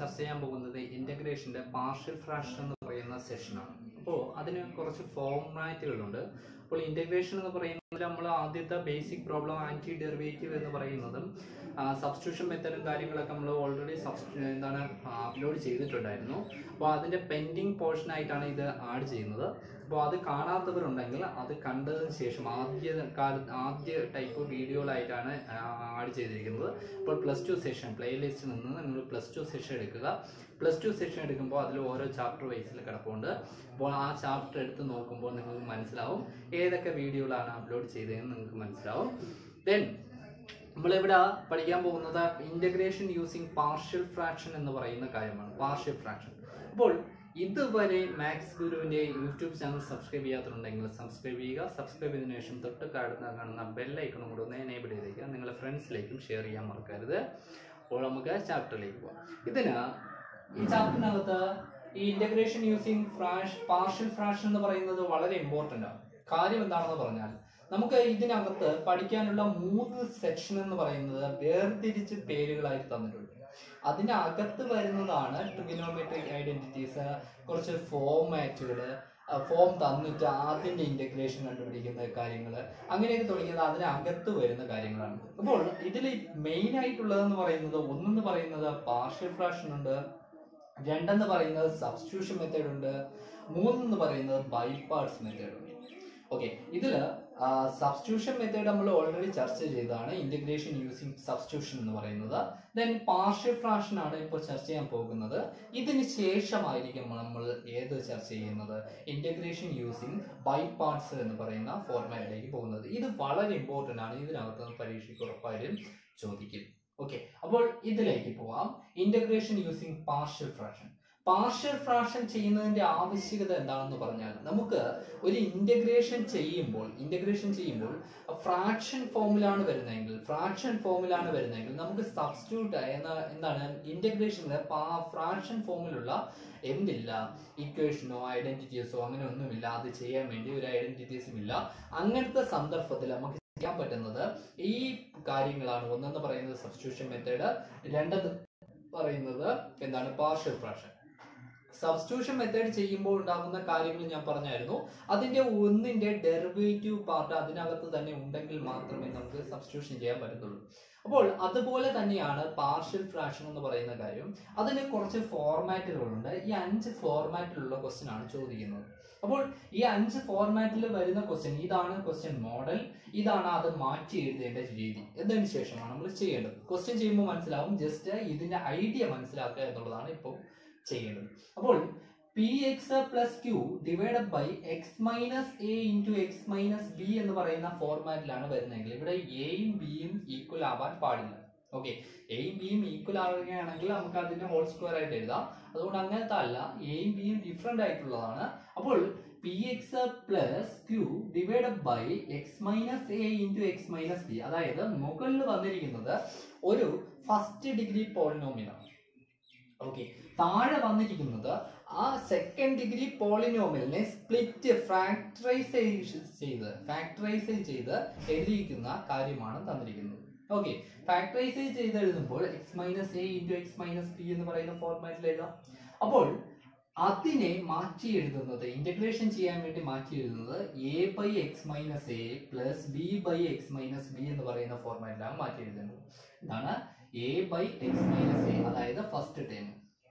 ചർച്ച ചെയ്യാൻ പോകുന്നത് ഇൻ്റഗ്രേഷൻ്റെ പാർഷ്യൽ ഫ്രാക്ഷൻ എന്ന് പറയുന്ന സെഷനാണ് അപ്പോൾ അതിന് കുറച്ച് ഫോർമാറ്റുകളുണ്ട് അപ്പോൾ ഇൻ്റഗ്രേഷൻ എന്ന് പറയുന്നത് നമ്മൾ ആദ്യത്തെ ബേസിക് പ്രോബ്ലം ആൻറ്റി ഡെറിവേറ്റീവ് എന്ന് പറയുന്നതും സബ്സ്റ്റിറ്റ്യൂഷൻ മെത്തഡും കാര്യങ്ങളൊക്കെ നമ്മൾ ഓൾറെഡി സബ്സ് എന്താണ് അപ്ലോഡ് ചെയ്തിട്ടുണ്ടായിരുന്നു അപ്പോൾ അതിൻ്റെ പെൻഡിങ് പോർഷൻ ആയിട്ടാണ് ഇത് ആഡ് ചെയ്യുന്നത് അപ്പോൾ അത് കാണാത്തവരുണ്ടെങ്കിൽ അത് കണ്ടതിന് ശേഷം ആദ്യ കാല ആദ്യ ടൈപ്പ് വീഡിയോയിലായിട്ടാണ് ആഡ് ചെയ്തിരിക്കുന്നത് അപ്പോൾ പ്ലസ് ടു സെഷൻ പ്ലേലിസ്റ്റിൽ നിന്ന് നിങ്ങൾ പ്ലസ് ടു സെഷൻ എടുക്കുക പ്ലസ് ടു സെഷൻ എടുക്കുമ്പോൾ അതിൽ ഓരോ ചാപ്റ്റർ വൈസിൽ കിടപ്പുണ്ട് അപ്പോൾ ആ ചാപ്റ്റർ എടുത്ത് നോക്കുമ്പോൾ നിങ്ങൾക്ക് മനസ്സിലാവും ഏതൊക്കെ വീഡിയോകളാണ് അപ്ലോഡ് ചെയ്തതെന്ന് നിങ്ങൾക്ക് മനസ്സിലാവും ദെൻ നമ്മളിവിടെ പഠിക്കാൻ പോകുന്നത് ഇൻ്റഗ്രേഷൻ യൂസിങ് പാർഷ്യൽ ഫ്രാക്ഷൻ എന്ന് പറയുന്ന കാര്യമാണ് പാർഷ്യൽ ഫ്രാക്ഷൻ അപ്പോൾ ഇതുവരെ മാത്സ് ഗുരുവിൻ്റെ യൂട്യൂബ് ചാനൽ സബ്സ്ക്രൈബ് ചെയ്യാത്തുണ്ടെങ്കിൽ സബ്സ്ക്രൈബ് ചെയ്യുക സബ്സ്ക്രൈബ് ചെയ്തതിനു ശേഷം തൊട്ട് കാണുന്ന കാണുന്ന ബെല്ലൈക്കണും കൂടെ ഒന്ന് എനേബിൾ ചെയ്തേക്കുക നിങ്ങളുടെ ഫ്രണ്ട്സിലേക്കും ഷെയർ ചെയ്യാൻ മറക്കരുത് അപ്പോൾ നമുക്ക് ചാപ്റ്ററിലേക്ക് പോകാം ഇതിന് ഈ ചാപ്റ്ററിനകത്ത് ഈ ഇൻ്റഗ്രേഷൻ യൂസിങ് ഫ്രാഷ് പാർഷ്യൽ ഫ്രാക്ഷൻ എന്ന് പറയുന്നത് വളരെ ഇമ്പോർട്ടൻ്റ് ആണ് കാര്യം എന്താണെന്ന് പറഞ്ഞാൽ നമുക്ക് ഇതിനകത്ത് പഠിക്കാനുള്ള മൂന്ന് സെക്ഷൻ എന്ന് പറയുന്നത് വേർതിരിച്ച് പേരുകളായി തന്നിട്ടുണ്ട് അതിനകത്ത് വരുന്നതാണ് ട്രിഗനോമെട്രിക് ഐഡന്റിറ്റീസ് കുറച്ച് ഫോമാറ്റുകൾ ഫോം തന്നിട്ട് അതിന്റെ ഇന്റഗ്രേഷൻ കണ്ടുപിടിക്കുന്ന കാര്യങ്ങൾ അങ്ങനെയൊക്കെ തുടങ്ങിയത് അതിനകത്ത് വരുന്ന കാര്യങ്ങളാണ് അപ്പോൾ ഇതിൽ മെയിൻ ആയിട്ടുള്ളതെന്ന് പറയുന്നത് ഒന്നെന്ന് പറയുന്നത് പാർഷ്യൽ ഫ്രാക്ഷൻ ഉണ്ട് രണ്ടെന്ന് പറയുന്നത് സബ്സ്റ്റിറ്റ്യൂഷൻ മെത്തേഡ് ഉണ്ട് മൂന്നെന്ന് പറയുന്നത് ബൈപാർട്സ് മെത്തേഡ് ഉണ്ട് ഓക്കെ ഇതിൽ സബ്സ്റ്റിറ്റ്യൂഷൻ മെത്തേഡ് നമ്മൾ ഓൾറെഡി ചർച്ച ചെയ്തതാണ് ഇന്റഗ്രേഷൻ യൂസിങ് സബ്സ്റ്റിറ്റ്യൂഷൻ എന്ന് പറയുന്നത് ദെൻ പാർഷ്യൽ ഫ്രാക്ഷൻ ആണ് ഇപ്പോൾ ചർച്ച ചെയ്യാൻ പോകുന്നത് ഇതിന് ശേഷമായിരിക്കും നമ്മൾ ഏത് ചർച്ച ചെയ്യുന്നത് ഇന്റഗ്രേഷൻ യൂസിങ് ബൈ പാർട്സ് എന്ന് പറയുന്ന ഫോർമാറ്റിലേക്ക് പോകുന്നത് ഇത് വളരെ ഇമ്പോർട്ടൻ്റ് ആണ് ഇതിനകത്ത് നിന്ന് പരീക്ഷയ്ക്ക് ഉറപ്പായും ചോദിക്കും ഓക്കെ അപ്പോൾ ഇതിലേക്ക് പോവാം integration using partial fraction partial fraction ചെയ്യുന്നതിന്റെ ആവശ്യകത എന്താണെന്ന് പറഞ്ഞാൽ നമുക്ക് ഒരു ഇന്റഗ്രേഷൻ ചെയ്യുമ്പോൾ ഇന്റഗ്രേഷൻ ചെയ്യുമ്പോൾ ഫ്രാക്ഷൻ ഫോമിലാണ് വരുന്നതെങ്കിൽ ഫ്രാക്ഷൻ ഫോമിലാണ് വരുന്നതെങ്കിൽ നമുക്ക് സബ്സ്റ്റിറ്റ്യൂട്ട് എന്ന എന്താണ് ഇന്റഗ്രേഷനിൽ ഫ്രാക്ഷൻ ഫോമിലുള്ള എന്തില്ല ഇക്വേഷനോ ഐഡന്റിറ്റീസോ അങ്ങനെ ഒന്നുമില്ല അത് ചെയ്യാൻ വേണ്ടി ഒരു ഐഡന്റിറ്റീസും ഇല്ല അങ്ങനത്തെ സന്ദർഭത്തിൽ നമുക്ക് ചെയ്യാൻ പറ്റുന്നത് ഈ കാര്യങ്ങളാണ് ഒന്നെന്ന് പറയുന്നത് സബ്സ്റ്റിറ്റ്യൂഷൻ മെത്തേഡ് രണ്ടെന്ന് പറയുന്നത് എന്താണ് പാർഷ്യൽ ഫ്രാക്ഷൻ സബ്സ്റ്റിറ്റ്യൂഷൻ മെത്തേഡ് ചെയ്യുമ്പോൾ ഉണ്ടാകുന്ന കാര്യങ്ങൾ ഞാൻ പറഞ്ഞായിരുന്നു അതിന്റെ ഒന്നിന്റെ ഡെറിവേറ്റീവ് പാർട്ട് അതിനകത്ത് തന്നെ ഉണ്ടെങ്കിൽ മാത്രമേ നമുക്ക് സബ്സ്റ്റിറ്റ്യൂഷൻ ചെയ്യാൻ പറ്റത്തുള്ളൂ അപ്പോൾ അതുപോലെ തന്നെയാണ് പാർഷ്യൽ ഫ്രാക്ഷൻ എന്ന് പറയുന്ന കാര്യം അതിന് കുറച്ച് ഫോർമാറ്റുകളുണ്ട് ഈ അഞ്ച് ഫോർമാറ്റിലുള്ള ക്വസ്റ്റ്യൻ ആണ് ചോദിക്കുന്നത് അപ്പോൾ ഈ അഞ്ച് ഫോർമാറ്റിൽ വരുന്ന ക്വസ്റ്റ്യൻ ഇതാണ് ക്വസ്റ്റ്യൻ മോഡൽ ഇതാണ് അത് മാറ്റി എഴുതേണ്ട രീതി എന്നതിന് ശേഷമാണ് നമ്മൾ ചെയ്യേണ്ടത് ക്വസ്റ്റ്യൻ ചെയ്യുമ്പോൾ മനസ്സിലാവും ജസ്റ്റ് ഇതിന്റെ ഐഡിയ മനസ്സിലാക്കുക എന്നുള്ളതാണ് ഇപ്പോൾ ചെയ്യേണ്ടത് അപ്പോൾ P X plus Q divided by X minus A into X minus B എന്ന് പറയുന്ന ഫോർമാറ്റിലാണ് വരുന്നതെങ്കിൽ ഇവിടെ എയും ബിയും ഈക്വൽ ആവാൻ പാടില്ല ഓക്കെ എയും ബിയും ഈക്വൽ ആവുകയാണെങ്കിൽ നമുക്ക് അതിന്റെ ഹോൾ സ്ക്വയർ ആയിട്ട് എഴുതാം അതുകൊണ്ട് അങ്ങനത്തെ അല്ല എയും ബിയും ഡിഫറെന്റ് ആയിട്ടുള്ളതാണ് അപ്പോൾ P X plus Q divided by X minus A into X minus B അതായത് മുകളിൽ വന്നിരിക്കുന്നത് ഒരു ഫസ്റ്റ് ഡിഗ്രി പോളിനോമിയലാണ് ഓക്കെ താഴെ വന്നിരിക്കുന്നത് ആ സെക്കൻഡ് ഡിഗ്രി പോളിനോമിയലിനെ സ്പ്ലിറ്റ് ഫാക്ടറൈസേഷൻ ചെയ്ത് ഫാക്ടറൈസ് ചെയ്ത് എഴുതിയിരിക്കുന്ന കാര്യമാണ് തന്നിരിക്കുന്നത് ഓക്കെ ഫാക്ടറൈസ് ചെയ്ത് എഴുതുമ്പോൾ X minus A into X minus B എന്ന് പറയുന്ന ഫോർമാറ്റിൽ എഴുതാം അപ്പോൾ അതിനെ മാറ്റി എഴുതുന്നത് ഇന്റഗ്രേഷൻ ചെയ്യാൻ വേണ്ടി മാറ്റി എഴുതുന്നത് A by X minus A plus B by X minus B എന്ന് പറയുന്ന ഫോർമാറ്റിലാണ് മാറ്റി എഴുതുന്നത് ഇതാണ് A by X minus A അതായത് ഫസ്റ്റ് ടേം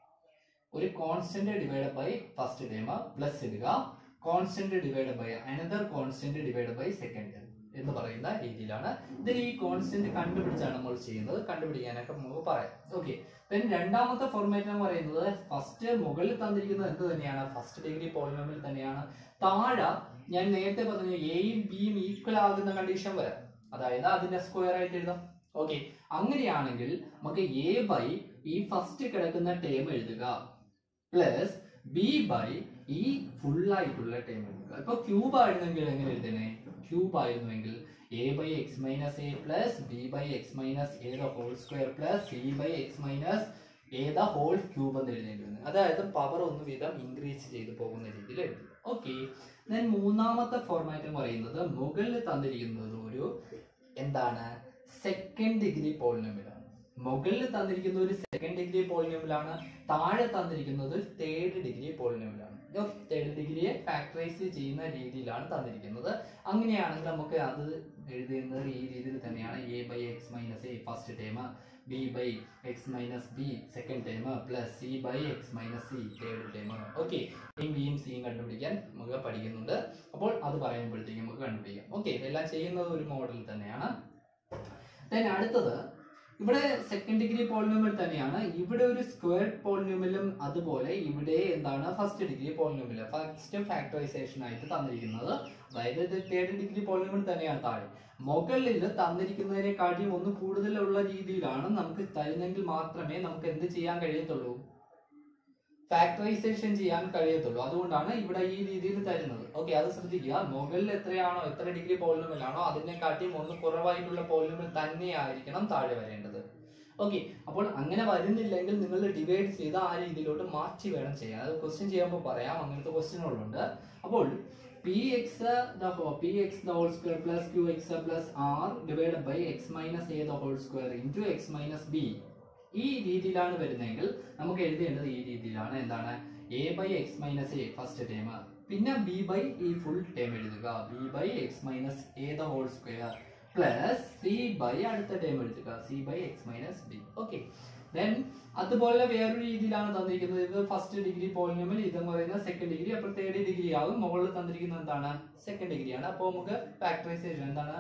ഒരു constant divide by first term plus ഇടുക constant divide by another constant divide by second term എന്ന് പറയുന്ന രീതിയിലാണ് ഇതിൽ ഈ കോൺസ്റ്റന്റ് കണ്ടുപിടിച്ചാണ് നമ്മൾ ചെയ്യുന്നത് കണ്ടുപിടിക്കാനൊക്കെ നമുക്ക് പറയാം ഓക്കെ ദെൻ രണ്ടാമത്തെ ഫോർമാറ്റ് എന്ന് പറയുന്നത് ഫസ്റ്റ് മുകളിൽ തന്നിരിക്കുന്നത് എന്ത് തന്നെയാണ് ഫസ്റ്റ് ഡിഗ്രി പോളിനോമിൽ തന്നെയാണ് താഴെ ഞാൻ നേരത്തെ പറഞ്ഞു എയും ബിയും ഈക്വൽ ആകുന്ന കണ്ടീഷൻ വരാം അതായത് അതിന്റെ സ്ക്വയർ ആയിട്ട് എഴുതാം ഓക്കെ അങ്ങനെയാണെങ്കിൽ നമുക്ക് എ ബൈ ഈ ഫസ്റ്റ് കിടക്കുന്ന ടേം എഴുതുക പ്ലസ് ബി ബൈ ഈ ഫുൾ ആയിട്ടുള്ള ടേം എഴുതുക ഇപ്പൊ ക്യൂബ് ആയിരുന്നെങ്കിൽ എങ്ങനെ എഴുതണേ ക്യൂബ് ആയിരുന്നുവെങ്കിൽ A by X minus A plus B by X minus A the whole square plus C by X minus A the whole cube എന്ന് എഴുതേണ്ടി വന്നു അതായത് പവർ ഒന്ന് വീതം ഇൻക്രീസ് ചെയ്ത് പോകുന്ന രീതിയിൽ എഴുതുക ഓക്കെ ദെൻ മൂന്നാമത്തെ ഫോർമാറ്റ് എന്ന് പറയുന്നത് മുകളിൽ തന്നിരിക്കുന്നത് ഒരു എന്താണ് സെക്കൻഡ് ഡിഗ്രി പോളിനോമിയലാണ് മുകളിൽ തന്നിരിക്കുന്ന ഒരു സെക്കൻഡ് ഡിഗ്രി പോളിനോമിലാണ് താഴെ തന്നിരിക്കുന്നത് ഒരു തേർഡ് ഡിഗ്രി പോളിനോമിലാണ് തേർഡ് ഡിഗ്രിയെ ഫാക്ടറൈസ് ചെയ്യുന്ന രീതിയിലാണ് തന്നിരിക്കുന്നത് അങ്ങനെയാണെങ്കിൽ നമുക്ക് അത് എഴുതുന്നത് ഈ രീതിയിൽ തന്നെയാണ് A by X minus A first term B by X minus B second term plus C by X minus C third term okay എയും ബിയും സിയും കണ്ടുപിടിക്കാൻ നമുക്ക് പഠിക്കുന്നുണ്ട് അപ്പോൾ അത് പറയുമ്പോഴത്തേക്കും നമുക്ക് കണ്ടുപിടിക്കാം ഓക്കെ ഇതെല്ലാം ചെയ്യുന്നത് ഒരു മോഡൽ തന്നെയാണ് ദെൻ അടുത്തത് ഇവിടെ സെക്കൻഡ് ഡിഗ്രി പോളിനോമിയൽ തന്നെയാണ് ഇവിടെ ഒരു സ്ക്വയർ പോളിനോമിയലും അതുപോലെ ഇവിടെ എന്താണ് first degree polynomial first factorisation ആയിട്ട് തന്നിരിക്കുന്നത് അതായത് ഇത് തേർഡ് ഡിഗ്രി പോളിനോമിയൽ തന്നെയാണ് താഴെ മുകളിൽ തന്നിരിക്കുന്നതിനെക്കാട്ടിയും ഒന്ന് കൂടുതലുള്ള രീതിയിലാണ് നമുക്ക് തരുന്നെങ്കിൽ മാത്രമേ നമുക്ക് എന്ത് ചെയ്യാൻ കഴിയത്തുള്ളൂ ഫാക്ടറൈസേഷൻ ചെയ്യാൻ കഴിയത്തുള്ളൂ അതുകൊണ്ടാണ് ഇവിടെ ഈ രീതിയിൽ തരുന്നത് ഓക്കെ അത് ശ്രദ്ധിക്കുക മുകളിൽ എത്രയാണോ എത്ര ഡിഗ്രി പോളിനോമിയൽ ആണോ അതിനെക്കാട്ടിയും ഒന്ന് കുറവായിട്ടുള്ള പോളിനോമിയൽ തന്നെയായിരിക്കണം താഴെ വരേണ്ടത് ഓക്കെ അപ്പോൾ അങ്ങനെ വരുന്നില്ലെങ്കിൽ നിങ്ങൾ ഡിവൈഡ് ചെയ്ത് ആ രീതിയിലോട്ട് മാറ്റി വേണം ചെയ്യാൻ അത് ക്വസ്റ്റ്യൻ ചെയ്യുമ്പോൾ പറയാം അങ്ങനത്തെ ക്വസ്റ്റ്യനുകളുണ്ട് അപ്പോൾ P X the P X the whole square plus Q X plus R divide by X minus A the whole square into X minus B ഈ രീതിയിലാണ് വരുന്നതെങ്കിൽ നമുക്ക് എഴുതേണ്ടത് ഈ രീതിയിലാണ് എന്താണ് A by X minus A first term പിന്നെ B by ഈ ഫുൾ ടേം എഴുതുക B by X minus A the whole square plus C by അടുത്ത ടേം എഴുതുക C by X minus B okay then അതുപോലെ വേറൊരു രീതിയിലാണ് തന്നിരിക്കുന്നത് ഇത് ഫസ്റ്റ് ഡിഗ്രി പോളിനോമിയൽ ഇതെന്ന് പറയുന്നത് സെക്കൻഡ് ഡിഗ്രി അപ്പോൾ തേർഡ് ഡിഗ്രി ആകും മുകളിൽ തന്നിരിക്കുന്നത് എന്താണ് സെക്കൻഡ് ഡിഗ്രി ആണ് അപ്പോൾ നമുക്ക് ഫാക്ടറൈസേഷൻ എന്താണ്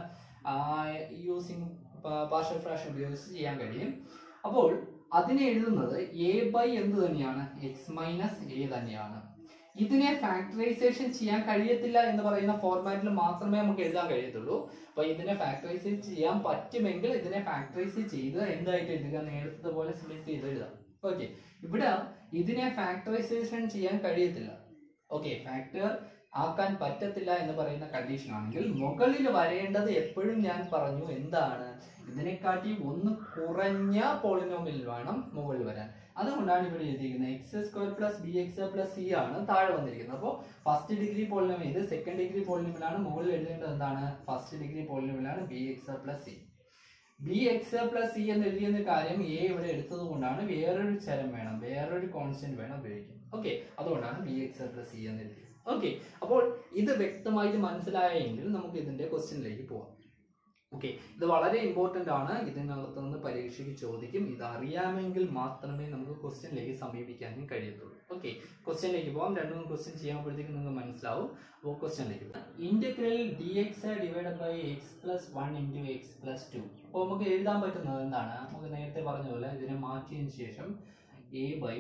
യൂസിങ് പാർഷ്യൽ ഫ്രാക്ഷൻ ഉപയോഗിച്ച് ചെയ്യാൻ കഴിയും അപ്പോൾ അതിനെ എഴുതുന്നത് എ ബൈ എന്ത് തന്നെയാണ് എക്സ് മൈനസ് എ തന്നെയാണ് ഇതിനെ ഫാക്ടറൈസേഷൻ ചെയ്യാൻ കഴിയത്തില്ല എന്ന് പറയുന്ന ഫോർമാറ്റിൽ മാത്രമേ നമുക്ക് എഴുതാൻ കഴിയത്തുള്ളൂ അപ്പൊ ഇതിനെ ഫാക്ടറൈസ് ചെയ്യാൻ പറ്റുമെങ്കിൽ ഇതിനെ ഫാക്ടറൈസ് ചെയ്ത് എന്തായിട്ട് എഴുതുക നേരത്തെ പോലെ സ്പ്ലിറ്റ് ചെയ്ത് എഴുതാം ഓക്കെ ഇവിടെ ഇതിനെ ഫാക്ടറൈസേഷൻ ചെയ്യാൻ കഴിയത്തില്ല ഓക്കെ ഫാക്ടർ ആക്കാൻ പറ്റത്തില്ല എന്ന് പറയുന്ന കണ്ടീഷൻ ആണെങ്കിൽ മുകളിൽ വരേണ്ടത് എപ്പോഴും ഞാൻ പറഞ്ഞു എന്താണ് ഇതിനെക്കാട്ടി ഒന്ന് കുറഞ്ഞ പോളിനോമിൽ വേണം മുകളിൽ വരാൻ അതുകൊണ്ടാണ് ഇവിടെ എഴുതിയിരിക്കുന്നത് X square plus B X plus C ആണ് താഴെ വന്നിരിക്കുന്നത് അപ്പോൾ ഫസ്റ്റ് ഡിഗ്രി പോളിനോമിൽ ഇത് സെക്കൻഡ് ഡിഗ്രി പോളിനോമിലാണ് മുകളിൽ എഴുതേണ്ടത് എന്താണ് ഫസ്റ്റ് ഡിഗ്രി പോളിനോമിലാണ് B X plus C B X plus C എന്ന് എഴുതിയെന്ന കാര്യം എ ഇവിടെ എടുത്തത് കൊണ്ടാണ് വേറൊരു ചരം വേണം വേറൊരു കോൺസ്റ്റന്റ് വേണം ഉപയോഗിക്കാൻ ഓക്കെ അതുകൊണ്ടാണ് ബി എക്സ് പ്ലസ് സി എന്ന് എഴുതിയത് ഓക്കെ അപ്പോൾ ഇത് വ്യക്തമായിട്ട് മനസ്സിലായെങ്കിൽ നമുക്ക് ഇതിന്റെ ക്വസ്റ്റ്യനിലേക്ക് പോവാം ഓക്കെ ഇത് വളരെ ഇമ്പോർട്ടന്റ് ആണ് ഇതിനകത്ത് നിന്ന് പരീക്ഷയ്ക്ക് ചോദിക്കും ഇത് അറിയാമെങ്കിൽ മാത്രമേ നമുക്ക് ക്വസ്റ്റ്യനിലേക്ക് സമീപിക്കാനും കഴിയത്തുള്ളൂ ഓക്കെ ക്വസ്റ്റ്യനിലേക്ക് പോകാം രണ്ട് മൂന്ന് ക്വസ്റ്റ്യൻ ചെയ്യുമ്പോഴത്തേക്ക് നിങ്ങൾക്ക് മനസ്സിലാവും അപ്പോൾ ക്വസ്റ്റ്യനിലേക്ക് പോകാം integral D X divide by X plus one into X plus two അപ്പോൾ നമുക്ക് എഴുതാൻ പറ്റുന്നത് എന്താണ് നമുക്ക് നേരത്തെ പറഞ്ഞ പോലെ ഇതിനെ മാറ്റിയതിന് ശേഷം A by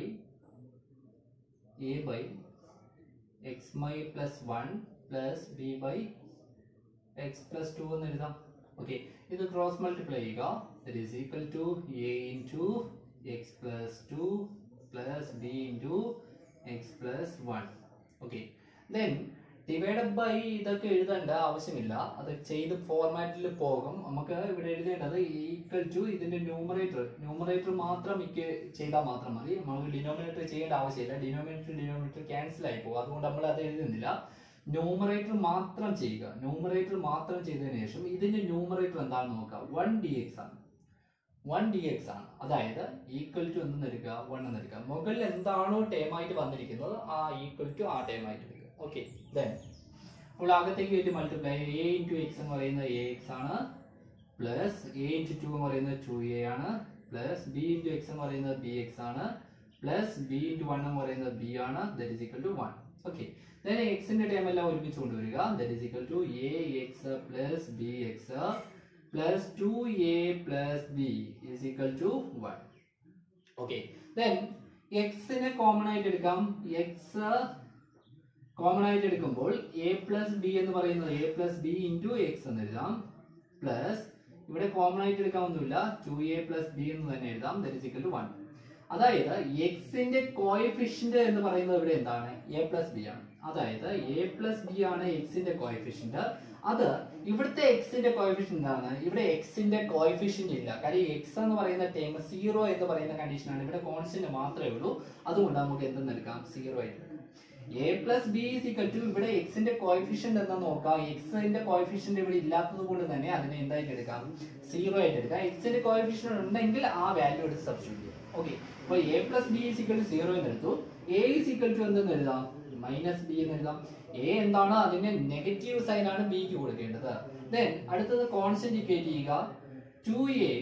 A by X മൈ plus one plus B by X plus two എന്ന് എഴുതാം ഓക്കെ ഇത് ക്രോസ് മൾട്ടിപ്ലൈ ചെയ്യുക that is equal to A into X plus two plus B into X plus one okay then divided by ഇതൊക്കെ എഴുതേണ്ട ആവശ്യമില്ല അത് ചെയ്ത് ഫോർമാറ്റിൽ പോകും നമുക്ക് ഇവിടെ എഴുതേണ്ടത് ഈക്വൽ ടു ഇതിന്റെ ന്യൂമറേറ്റർ ന്യൂമറേറ്റർ മാത്രം മിക്ക ചെയ്താൽ മാത്രം മതി നമുക്ക് ഡിനോമിനേറ്റർ ചെയ്യേണ്ട ആവശ്യമില്ല ഡിനോമിനേറ്റർ ഡിനോമിനേറ്റർ ക്യാൻസൽ ആയി പോകും അതുകൊണ്ട് നമ്മൾ അത് എഴുതുന്നില്ല ന്യൂമറേറ്റർ മാത്രം ചെയ്യുക ന്യൂമറേറ്റർ മാത്രം ചെയ്തതിനു ശേഷം ഇതിന്റെ ന്യൂമറേറ്റർ എന്താണെന്ന് നോക്കുക വൺ ഡി എക്സ് ആണ് വൺ ഡി എക്സ് ആണ് അതായത് ഈക്വൽ ടു എന്ന് എടുക്കുക വൺ എന്ന് എടുക്കുക മുകളിൽ എന്താണോ ടേം ആയിട്ട് വന്നിരിക്കുന്നത് ആ ഈക്വൽ ടു ആ ടേം ആയിട്ട് എടുക്കുക ഓക്കെ ദെൻ അപ്പോൾ അകത്തേക്ക് വേണ്ടി മൾട്ടിപ്ലൈ എ ഇൻറ്റു എക്സ് എന്ന് പറയുന്നത് എ എക്സ് ആണ് പ്ലസ് എ ഇൻറ്റു ടു എന്ന് പറയുന്നത് ടു എ ആണ് പ്ലസ് ബി ഇൻറ്റു എക്സ് എന്ന് പറയുന്നത് ബി എക്സ് ആണ് പ്ലസ് ബി ഇൻറ്റു വൺ എന്ന് പറയുന്നത് ബി ആണ് that is equal to one okay then എക്സിന്റെ ടൈം എല്ലാം ഒരുമിച്ച് കൊണ്ടുവരിക that is equal to A X plus B X plus two A plus B is equal to one okay then എക്സിനെ common ആയിട്ട് എടുക്കാം എക്സ് കോമൺ ആയിട്ട് എടുക്കുമ്പോൾ A plus B എന്ന് പറയുന്നത് A plus B into X എന്ന് എഴുതാം plus ഇവിടെ കോമൺ ആയിട്ട് എടുക്കാമൊന്നുമില്ല ടു എ പ്ലസ് ബി എന്ന് തന്നെ എഴുതാം that is equal to one അതായത് എക്സിന്റെ കോയഫിഷ്യന്റ് എന്ന് പറയുന്നത് ഇവിടെ എന്താണ് എ പ്ലസ് ബി ആണ് അതായത് എ പ്ലസ് ബി ആണ് എക്സിന്റെ കോയഫിഷ്യന്റ് അത് ഇവിടുത്തെ എക്സിന്റെ കോയഫിഷ്യന്റ് എന്താണ് ഇവിടെ എക്സിന്റെ കോയഫിഷ്യന്റ് ഇല്ല കാര്യം എക്സ് എന്ന് പറയുന്ന ടൈം സീറോ എന്ന് പറയുന്ന കണ്ടീഷനാണ് ഇവിടെ കോൺസ്റ്റന്റ് മാത്രമേ ഉള്ളൂ അതുകൊണ്ട് നമുക്ക് എന്തെന്ന് എടുക്കാം സീറോ ആയിട്ട് എടുക്കാം. A plus B is equal to ഇവിടെ എക്സിന്റെ കോയിഫിഷ്യന്റ് എന്താ നോക്കാം എക്സിന്റെ കോയിഫിഷ്യന്റ് ഇവിടെ ഇല്ലാത്തത് കൊണ്ട് തന്നെ അതിനെ എന്തായിട്ട് എടുക്കാം സീറോ ആയിട്ട് എടുക്കാം എക്സിന്റെ കോയിഫിഷ്യന്റ് ഉണ്ടെങ്കിൽ ആ വാല്യൂ എടുത്ത് സബ്സ്റ്റിറ്റ്യൂട്ട് ചെയ്യാം ഓക്കെ അപ്പോൾ A plus B is equal to zero എന്ന് എടുത്തു എ ഈസ് ഈക്വൽ ടു എന്തെന്ന് എഴുതാം മൈനസ് ബി എന്ന് എഴുതാം എ എന്താണ് അതിന്റെ നെഗറ്റീവ് സൈൻ ആണ് ബിക്ക് കൊടുക്കേണ്ടത് ദെൻ അടുത്തത് കോൺസ്റ്റന്റ് ഇക്വേറ്റ് ചെയ്യുക two A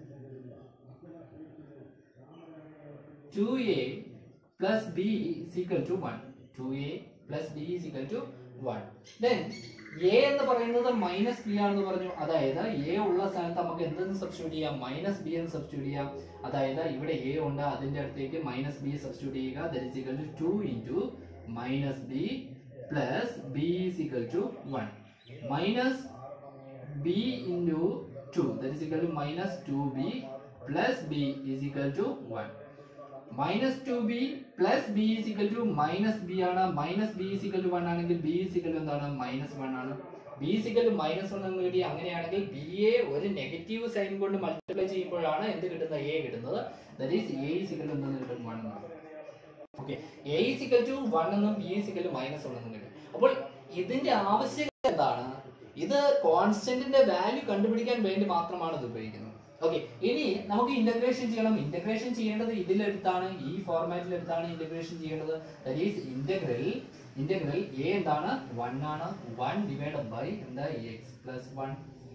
two A plus B is equal to 1 2a plus B is equal to 1 then a എന്ന് പറയുന്നത് മൈനസ് ബി ആണെന്ന് പറഞ്ഞു അതായത് എ ഉള്ള സ്ഥാനത്ത് നമുക്ക് എന്തെന്ന് സബ്സ്റ്റിറ്റ്യൂട്ട് ചെയ്യാം മൈനസ് ബി എന്ന് സബ്സ്റ്റിറ്റ്യൂട്ട് ചെയ്യാം അതായത് ഇവിടെ എ ഉണ്ട് അതിന്റെ അടുത്തേക്ക് മൈനസ് ബി സബ്സ്റ്റിറ്റ്യൂട്ട് ചെയ്യുക that is equal to 2 into minus B plus B is equal to 1 minus b into 2 that is equal to minus 2b plus b is equal to 1 minus two B plus B is equal to minus B ആണ് minus B is equal to one ആണെങ്കിൽ B is equal to എന്താണ് minus one ആണ് B is equal to minus one എന്ന് കിട്ടി അങ്ങനെയാണെങ്കിൽ B A ഒരു negative sign കൊണ്ട് multiply ചെയ്യുമ്പോഴാണ് എന്ത് കിട്ടുന്നത് എ കിട്ടുന്നത് that is A is equal to എന്തെന്ന് കിട്ടും വൺ എന്നാണ് okay A is equal to one എന്നും B is equal to minus one എന്നും കിട്ടും അപ്പോൾ ഇതിന്റെ ആവശ്യകത എന്താണ് ഇത് കോൺസ്റ്റന്റിന്റെ വാല്യൂ കണ്ടുപിടിക്കാൻ വേണ്ടി മാത്രമാണ് ഇത് ഉപയോഗിക്കുന്നത് ഓക്കെ ഇനി നമുക്ക് ഇന്റഗ്രേഷൻ ചെയ്യണം ഇന്റഗ്രേഷൻ ചെയ്യേണ്ടത് ഇതിലെടുത്താണ് ഈ ഫോർമാറ്റിൽ എടുത്താണ് ഇന്റഗ്രേഷൻ ചെയ്യേണ്ടത് that is integral integral A എന്താണ് വൺ ആണ് വൺ ഡിവൈഡ് ബൈ എന്താ X plus one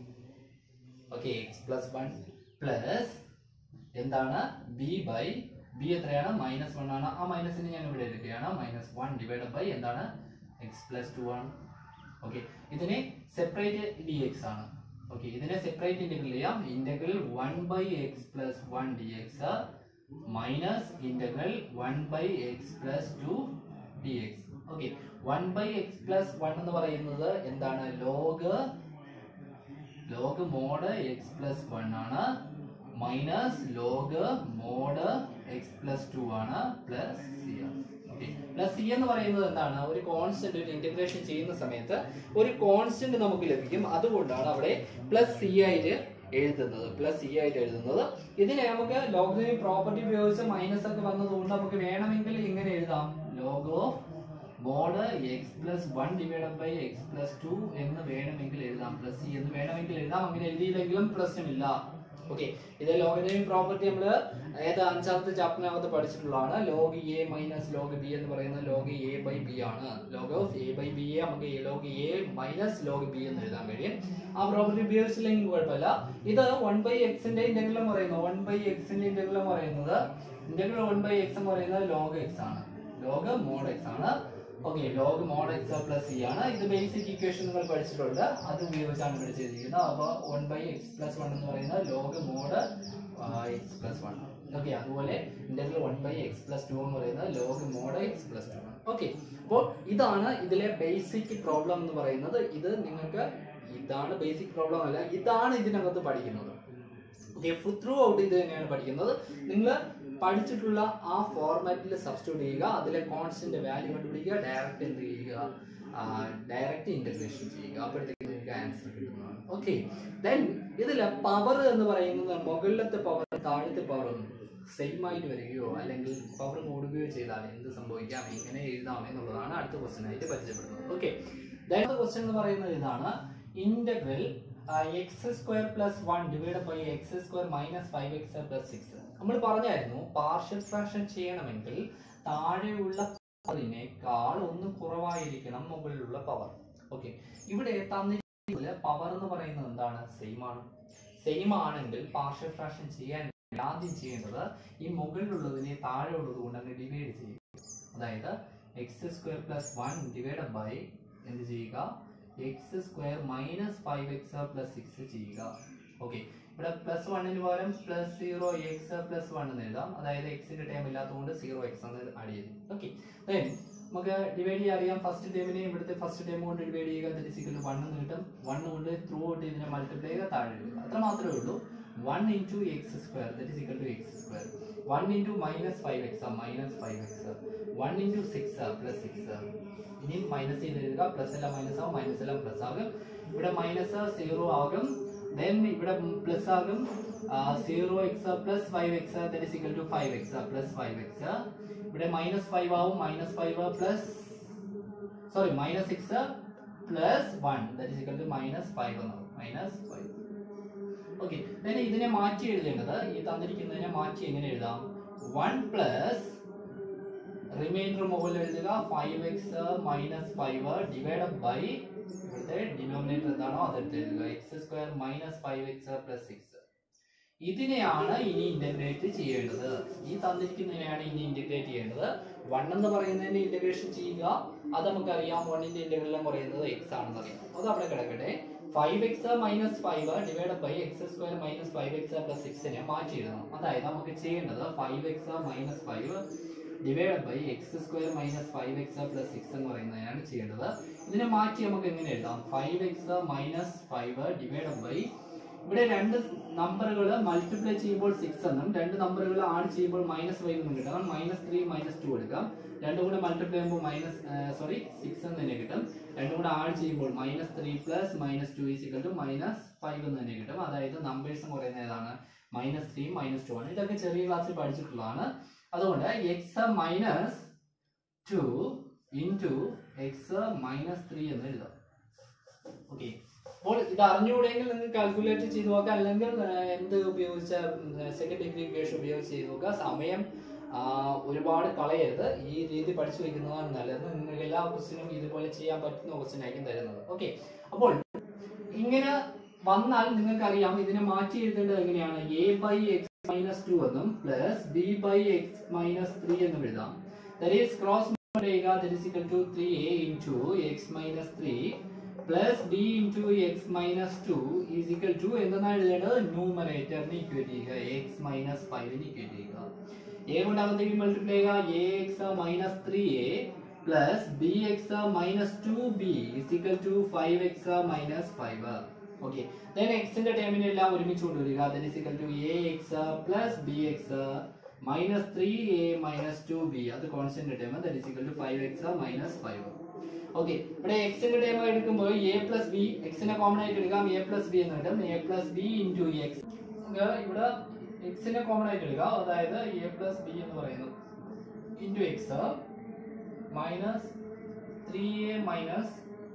okay X plus one plus എന്താണ് ബി ബൈ ബി എത്രയാണ് മൈനസ് വൺ ആണ് ആ മൈനസിന് ഞാൻ ഇവിടെ എടുക്കുകയാണ് മൈനസ് വൺ ഡിവൈഡ് ബൈ എന്താണ് എക്സ് പ്ലസ് ടു ആണ് ഓക്കെ ഇതിനെ സെപ്പറേറ്റ് ഡി എക്സ് ആണ് ഓക്കെ ഇതിനെ സെപ്പറേറ്റ് ഇന്റഗ്രൽ ചെയ്യാം integral one by X plus one D X minus integral one by X plus two D X okay one by X plus one എന്ന് പറയുന്നത് എന്താണ് log log mod X plus one ആണ് minus log mod X plus two ആണ് plus C okay plus C എന്ന് പറയുന്നത് എന്താണ് ഒരു constant ഒരു ഇന്റഗ്രേഷൻ ചെയ്യുന്ന സമയത്ത് ഒരു കോൺസ്റ്റന്റ് നമുക്ക് ലഭിക്കും അതുകൊണ്ടാണ് അവിടെ പ്ലസ് സി ആയിട്ട് എഴുതുന്നത് പ്ലസ് സി ആയിട്ട് എഴുതുന്നത് ഇതിനെ നമുക്ക് ലോഗിന് പ്രോപ്പർട്ടി ഉപയോഗിച്ച് മൈനസ് ഒക്കെ വന്നതുകൊണ്ട് നമുക്ക് വേണമെങ്കിൽ ഇങ്ങനെ എഴുതാം log of mod X plus one divide by X plus two എന്ന് വേണമെങ്കിൽ എഴുതാം പ്ലസ് സി എന്ന് വേണമെങ്കിൽ എഴുതാം അങ്ങനെ എഴുതിയില്ലെങ്കിലും പ്രശ്നമില്ല ഓക്കെ ഇത് ലോഗിനെയും പ്രോപ്പർട്ടി നമ്മൾ ഏത് അഞ്ചാമത്തെ ചാപ്റ്ററിനകത്ത് പഠിച്ചിട്ടുള്ളതാണ് log A minus log B എന്ന് പറയുന്നത് ലോഗ് എ ബൈ ബി ആണ് log of A by B A നമുക്ക് log A minus log B എന്ന് എഴുതാൻ കഴിയും ആ പ്രോപ്പർട്ടി ഉപയോഗിച്ചില്ലെങ്കിൽ കുഴപ്പമില്ല ഇത് വൺ ബൈ എക്സിന്റെ ഇന്റഗ്രൽ എന്ന് പറയുന്നത് വൺ ബൈ എക്സിന്റെ ഇന്റഗ്രൽ എന്ന് പറയുന്നത് ഇന്റഗ്രൽ വൺ ബൈ എക്സ് എന്ന് പറയുന്നത് ലോഗ് എക്സ് ആണ് ലോഗ് മോഡ് എക്സ് ആണ് okay log mod X plus C ആണ് ഇത് ബേസിക് ഇക്വേഷൻ നിങ്ങൾ പഠിച്ചിട്ടുണ്ട് അത് ഉപയോഗിച്ചാണ് ഇവിടെ ചെയ്തിരിക്കുന്നത് അപ്പോൾ one by X plus one എന്ന് പറയുന്നത് log mod X plus one okay അതുപോലെ integral one by X plus two എന്ന് പറയുന്നത് log mod X plus two ആണ് ഓക്കെ അപ്പോൾ ഇതാണ് ഇതിലെ ബേസിക് പ്രോബ്ലം എന്ന് പറയുന്നത് ഇത് നിങ്ങൾക്ക് ഇതാണ് ബേസിക് പ്രോബ്ലം അല്ല ഇതാണ് ഇതിനകത്ത് പഠിക്കുന്നത് ഓക്കെ ത്രൂ ഔട്ട് ഇത് തന്നെയാണ് പഠിക്കുന്നത് നിങ്ങൾ പഠിച്ചിട്ടുള്ള ആ ഫോർമാറ്റിൽ സബ്സ്റ്റിറ്റ്യൂട്ട് ചെയ്യുക അതിലെ കോൺസ്റ്റന്റ് വാല്യൂ കണ്ടുപിടിക്കുക ഡയറക്റ്റ് എന്ത് ചെയ്യുക ഡയറക്റ്റ് ഇന്റഗ്രേഷൻ ചെയ്യുക അപ്പോഴത്തേക്ക് നിങ്ങൾക്ക് ആൻസർ കിട്ടുന്നതാണ് ഓക്കെ ദെൻ ഇതിലെ പവർ എന്ന് പറയുന്നത് മുകളിലത്തെ പവർ താഴത്തെ പവറും സെയിം ആയിട്ട് വരികയോ അല്ലെങ്കിൽ പവർ കൂടുകയോ ചെയ്താൽ എന്ത് സംഭവിക്കാം എങ്ങനെ എഴുതാം എന്നുള്ളതാണ് അടുത്ത ക്വസ്റ്റ്യൻ ആയിട്ട് പരിചയപ്പെടുന്നത് ഓക്കെ അടുത്ത ക്വസ്റ്റ്യൻ എന്ന് പറയുന്നത് ഇതാണ് integral X square plus one divide by X square minus five X plus six നമ്മൾ പറഞ്ഞായിരുന്നു പാർഷ്യൽ ഫ്രാക്ഷൻ ചെയ്യണമെങ്കിൽ താഴെയുള്ള പവറിനേക്കാൾ ഒന്ന് കുറവായിരിക്കണം മുകളിലുള്ള പവർ ഓക്കെ ഇവിടെ തന്നിട്ടുള്ള പവർ എന്ന് പറയുന്നത് എന്താണ് സെയിം ആണ് സെയിം ആണെങ്കിൽ പാർഷ്യൽ ഫ്രാക്ഷൻ ചെയ്യാൻ ആദ്യം ചെയ്യേണ്ടത് ഈ മുകളിലുള്ളതിനെ താഴെയുള്ളത് കൊണ്ട് അങ്ങ് ഡിവൈഡ് ചെയ്യുക അതായത് X square plus one divide by എന്ത് ചെയ്യുക X square minus five X plus six ചെയ്യുക ഓക്കെ ഇവിടെ പ്ലസ് വണ്ണിന് പകരം plus zero X plus one എന്ന് എഴുതാം അതായത് എക്സിന്റെ ടൈം ഇല്ലാത്തതുകൊണ്ട് സീറോ എക്സ് എന്ന് ആഡ് ചെയ്തു ഓക്കെ നമുക്ക് ഡിവൈഡ് ചെയ്യാൻ അറിയാം ഫസ്റ്റ് ടൈമിനെ ഇവിടുത്തെ ഫസ്റ്റ് ടൈം കൊണ്ട് ഡിവൈഡ് ചെയ്യുക തിരിച്ചിട്ട് വൺ എന്ന് കിട്ടും വൺ കൊണ്ട് ത്രൂ ഔട്ട് ഇതിനെ മൾട്ടിപ്ലൈ ചെയ്യുക താഴെ ഇടുക അത്ര മാത്രമേ ഉള്ളൂ one into X square that is equal to X square one into minus five X minus five X one into six plus six ഇനി മൈനസ് ചെയ്ത് എഴുതുക പ്ലസ് എല്ലാം മൈനസ് ആവും മൈനസ് എല്ലാം പ്ലസ് ആകും ഇവിടെ മൈനസ് സീറോ ആകും ദെൻ ഇവിടെ പ്ലസ് ആകും zero X plus five X that is equal to five X plus five X ഇവിടെ മൈനസ് ഫൈവ് ആവും minus five plus sorry minus six plus one that is equal to minus five എന്നാവും minus five okay then ഇതിനെ മാറ്റി എഴുതേണ്ടത് ഈ തന്നിരിക്കുന്നതിനെ മാറ്റി എങ്ങനെ എഴുതാം വൺ പ്ലസ് റിമൈൻഡർ മുകളിൽ എഴുതുക five X minus five divide by ഇവിടുത്തെ ഡിനോമിനേറ്റർ എന്താണോ അതെടുത്ത് എഴുതുക X square minus five X plus six ഇതിനെയാണ് ഇനി ഇന്റഗ്രേറ്റ് ചെയ്യേണ്ടത് ഈ തന്നിരിക്കുന്നതിനെയാണ് ഇനി ഇന്റഗ്രേറ്റ് ചെയ്യേണ്ടത് വൺ എന്ന് പറയുന്നതിന്റെ ഇന്റഗ്രേഷൻ ചെയ്യുക അത് നമുക്കറിയാം വണ്ണിന്റെ ഇന്റഗ്രൽ എന്ന് പറയുന്നത് എക്സ് ആണെന്ന് അറിയാം അത് അവിടെ കിടക്കട്ടെ five X minus five divide by X square minus five X plus സിക്സിനെ മാറ്റി എഴുതണം അതായത് നമുക്ക് ചെയ്യേണ്ടത് five X minus five divide by X square minus five X plus six എന്ന് പറയുന്നതിനാണ് ചെയ്യേണ്ടത് ഇതിനെ മാറ്റി നമുക്ക് എങ്ങനെ എഴുതാം five X minus five divide by ഇവിടെ രണ്ട് നമ്പറുകൾ മൾട്ടിപ്ലൈ ചെയ്യുമ്പോൾ സിക്സ് എന്നും രണ്ട് നമ്പറുകൾ ആഡ് ചെയ്യുമ്പോൾ മൈനസ് ഫൈവ് എന്നും കിട്ടണം മൈനസ് ത്രീ മൈനസ് ടു എടുക്കാം രണ്ടും കൂടെ മൾട്ടിപ്ലൈ ചെയ്യുമ്പോൾ മൈനസ് സോറി സിക്സ് എന്ന് തന്നെ കിട്ടും രണ്ടും കൂടെ ആഡ് ചെയ്യുമ്പോൾ minus three plus minus two is equal to minus five എന്ന് തന്നെ കിട്ടും അതായത് നമ്പേഴ്സ് എന്ന് പറയുന്നത് ഏതാണ് മൈനസ് ത്രീ മൈനസ് ടു ആണ് ഇതൊക്കെ ചെറിയ ക്ലാസ്സിൽ പഠിച്ചിട്ടുള്ളതാണ് അതുകൊണ്ട് X minus two into X minus three എന്ന് എഴുതാം ഓക്കെ അപ്പോൾ ഇത് അറിഞ്ഞുകൂടെങ്കിൽ നിങ്ങൾ കാൽക്കുലേറ്റ് ചെയ്ത് നോക്കുക അല്ലെങ്കിൽ ആ, എന്ത് ഉപയോഗിച്ച സെക്കൻഡ് ഡിഗ്രി ഇക്വേഷൻ ഉപയോഗിച്ച് ചെയ്ത് നോക്കുക സമയം ആ, ഒരുപാട് കളയരുത് ഈ രീതി പഠിച്ചു വെക്കുന്നതാണ് നല്ലത് നിങ്ങൾക്ക് എല്ലാ ക്വസ്റ്റിനും ഇതുപോലെ ചെയ്യാൻ പറ്റുന്ന ക്വസ്റ്റ്യൻ ആയിരിക്കും തരുന്നത് ഓക്കെ അപ്പോൾ ഇങ്ങനെ വന്നാൽ നിങ്ങൾക്കറിയാം ഇതിനെ മാറ്റി എഴുതേണ്ടത് എങ്ങനെയാണ് A by X minus two എന്നും plus B by X minus three എന്നും എഴുതാം ദറ്റ് ഈസ് ക്രോസ് ചെയ്യുക that is equal to three A into X minus three plus B into X minus two is equal to എന്തെന്നാണ് എഴുതേണ്ടത് ന്യൂമറേറ്ററിന് equate ചെയ്യുക X minus ഫൈവിന് equate ചെയ്യുക A കൊണ്ട് അകത്തേക്ക് മൾട്ടിപ്ലൈ ചെയ്യുക A X minus three A plus B X minus two B is equal to five X minus five okay then എക്സിന്റെ ടേമിനെ എല്ലാം ഒരുമിച്ച് കൊണ്ടുവരിക that is equal to A X plus B X minus three A minus two B അത് constant term that is equal to five X minus five okay ഇവിടെ എക്സിന്റെ term എടുക്കുമ്പോൾ A plus B എക്സിനെ കോമൺ ആയിട്ട് എടുക്കാം A plus B എന്ന് കിട്ടും A plus B into X ഇവിടെ എക്സിനെ കോമൺ ആയിട്ട് എടുക്കാം അതായത് എ പ്ലസ് ബി എന്ന് പറയുന്നു into X minus three A minus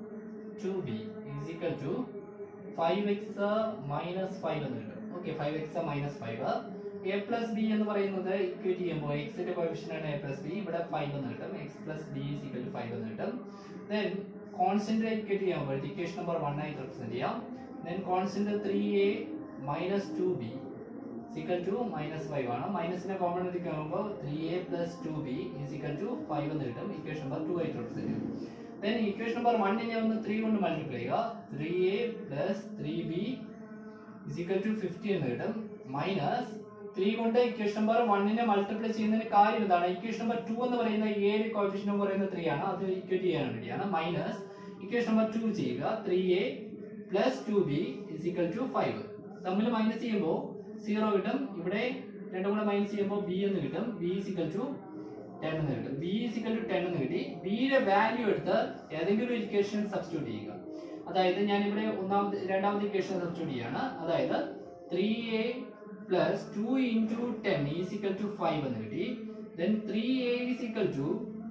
two B is equal to five X minus five എന്ന് കിട്ടും okay five X minus five A plus B എന്ന് പറയുന്നത് ഇക്വേറ്റ് ചെയ്യുമ്പോൾ എക്സിന്റെ കോഫിഷ്യൻ ആണ് എ പ്ലസ് ബി ഇവിടെ ഫൈവ് എന്ന് കിട്ടും X plus B is equal to five എന്ന് കിട്ടും ദെൻ കോൺസ്റ്റന്റ് ഇക്വേറ്റ് ചെയ്യുമ്പോൾ ഇക്വേഷൻ നമ്പർ വൺ ആയിട്ട് റെപ്രസെന്റ് ചെയ്യാം then constant three A minus two B equal to minus five ആണ് മൈനസിനെ കോമൺ എടുക്കുമ്പോൾ three A plus two B is equal to five എന്ന് കിട്ടും ഇക്വേഷൻ നമ്പർ ടു ആയിട്ട് represent ചെയ്യും ദെൻ ഇക്വേഷൻ നമ്പർ വണ്ണിനെ ഒന്ന് ത്രീ കൊണ്ട് മൾട്ടിപ്ലൈ ചെയ്യുക three A plus three B is equal to fifty എന്ന് കിട്ടും മൈനസ് ത്രീ കൊണ്ട് ഇക്വേഷൻ നമ്പർ വണ്ണിനെ മൾട്ടിപ്ലൈ ചെയ്യുന്നതിന് കാര്യം എന്താണ് ഇക്വേഷൻ നമ്പർ ടു എന്ന് പറയുന്ന ഏഴ് കോഫിഷ്യൻ എന്ന് പറയുന്ന ത്രീ ആണ് അത് ഇക്വേറ്റ് ചെയ്യാൻ വേണ്ടിയാണ് മൈനസ് ഇക്വേഷൻ നമ്പർ ടു ചെയ്യുക three A plus two B is equal to five തമ്മിൽ മൈനസ് ചെയ്യുമ്പോൾ സീറോ കിട്ടും ഇവിടെ രണ്ടും കൂടെ മൈനസ് ചെയ്യുമ്പോൾ ബി എന്ന് കിട്ടും B is equal to ten എന്ന് കിട്ടും B is equal to ten എന്ന് കിട്ടി ബിയുടെ വാല്യൂ എടുത്ത് ഏതെങ്കിലും ഒരു ഇക്വേഷൻ സബ്സ്റ്റിറ്റ്യൂട്ട് ചെയ്യുക അതായത് ഞാൻ ഇവിടെ ഒന്നാമത് രണ്ടാമത്തെ ഇക്വേഷൻ സബ്സ്റ്റിറ്റ്യൂട്ട് ചെയ്യാണ് അതായത് three A plus two into ten is equal to five എന്ന് കിട്ടി then three A is equal to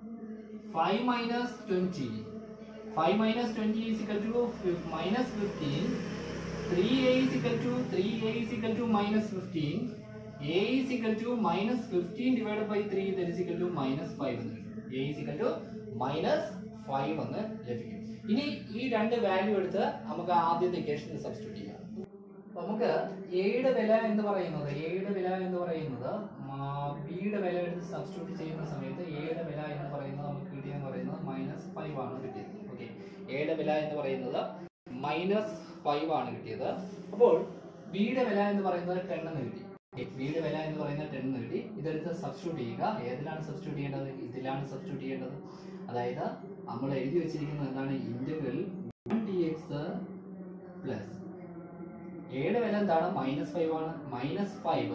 five minus twenty five minus twenty is equal to minus fifteen three A is equal to three A is equal to minus fifteen A is equal to minus fifteen divide by three that is equal to minus five എന്ന് കിട്ടും A is equal to minus five എന്ന് ലഭിക്കും ഇനി ഈ രണ്ട് value എടുത്ത് നമുക്ക് ആദ്യത്തെ ഇക്വേഷൻ സബ്സ്റ്റിറ്റ്യൂട്ട് ചെയ്യാം അപ്പൊ നമുക്ക് എയുടെ വില എന്ന് പറയുന്നത് എയുടെ വില എന്ന് പറയുന്നത് ബിയുടെ വില എടുത്ത് സബ്സ്റ്റിറ്റ്യൂട്ട് ചെയ്യുന്ന സമയത്ത് എയുടെ വില എന്ന് പറയുന്നത് നമുക്ക് കിട്ടിയെന്ന് പറയുന്നത് മൈനസ് ഫൈവ് ആണ് കിട്ടിയത് ഓക്കെ എയുടെ വില എന്ന് പറയുന്നത് മൈനസ് ഫൈവ് ആണ് കിട്ടിയത് അപ്പോൾ ബിയുടെ വില എന്ന് പറയുന്നത് ടെൻ എന്ന് കിട്ടി ബിയുടെ വില എന്ന് പറയുന്നത് ടെൻ എന്ന് കിട്ടി ഇതെടുത്ത് സബ്സ്റ്റിറ്റ്യൂട്ട് ചെയ്യുക ഏതിലാണ് സബ്സ്റ്റിറ്റ്യൂട്ട് ചെയ്യേണ്ടത് ഇതിലാണ് സബ്സ്റ്റിറ്റ്യൂട്ട് ചെയ്യേണ്ടത് അതായത് നമ്മൾ എഴുതി വെച്ചിരിക്കുന്നത് എന്താണ് integral one T X plus എയുടെ വില എന്താണ് മൈനസ് ഫൈവ് ആണ് മൈനസ് ഫൈവ്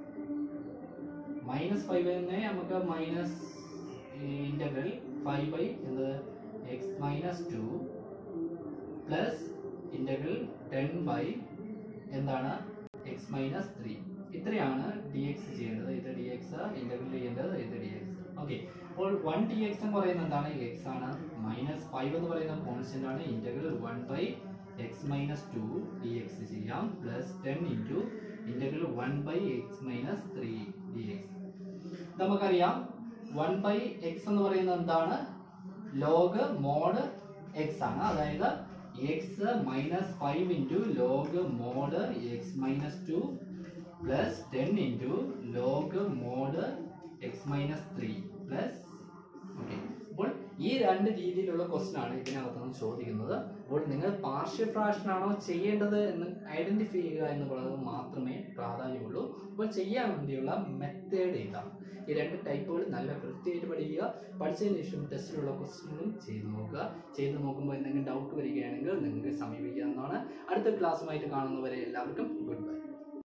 മൈനസ് ഫൈവിനെ നമുക്ക് മൈനസ് ഇന്റഗ്രൽ ഫൈവ് ബൈ എന്ത് X minus two plus integral ten by എന്താണ് എക്സ് മൈനസ് ത്രീ ഇത്രയാണ് ഡി എക്സ് ചെയ്യേണ്ടത് ഇത് ഡി എക്സ് ഇന്റഗ്രൽ ചെയ്യേണ്ടത് ഇത് ഡി എക്സ് ഓക്കെ അപ്പോൾ വൺ ഡി എക്സ് എന്ന് പറയുന്നത് എന്താണ് എക്സ് ആണ് മൈനസ് ഫൈവ് എന്ന് പറയുന്ന കോൺസ്റ്റന്റ് ആണ് integral one by X minus two D x ചെയ്യാം plus ten into integral one by X minus three d x നമുക്കറിയാം വൺ ബൈ എക്സ് എന്ന് പറയുന്നത് എന്താണ് ലോഗ് മോഡ് എക്സ് ആണ് അതായത് x minus five into log mod x minus two plus ten into log mod x minus three plus okay അപ്പോൾ ഈ രണ്ട് രീതിയിലുള്ള ക്വസ്റ്റൻ ആണ് ഇതിനകത്ത് നിന്ന് ചോദിക്കുന്നത് അപ്പോൾ നിങ്ങൾ പാർഷ്യൽ ഫ്രാക്ഷൻ ആണോ ചെയ്യേണ്ടത് എന്ന് ഐഡന്റിഫൈ ചെയ്യുക എന്നുള്ളത് മാത്രമേ പ്രാധാന്യമുള്ളൂ അപ്പോൾ ചെയ്യാൻ വേണ്ടിയുള്ള മെത്തേഡ് ഇതാണ് ഈ രണ്ട് ടൈപ്പുകൾ നല്ല വൃത്തിയായിട്ട് പഠിക്കുക പഠിച്ചതിന് ശേഷം ടെസ്റ്റിലുള്ള ക്വസ്റ്റ്യനുകളും ചെയ്ത് നോക്കുക ചെയ്ത് നോക്കുമ്പോൾ എന്തെങ്കിലും ഡൗട്ട് വരികയാണെങ്കിൽ നിങ്ങൾക്ക് സമീപിക്കാവുന്നതാണ് അടുത്ത ക്ലാസ്സുമായിട്ട് കാണുന്നവരെ എല്ലാവർക്കും ഗുഡ് ബൈ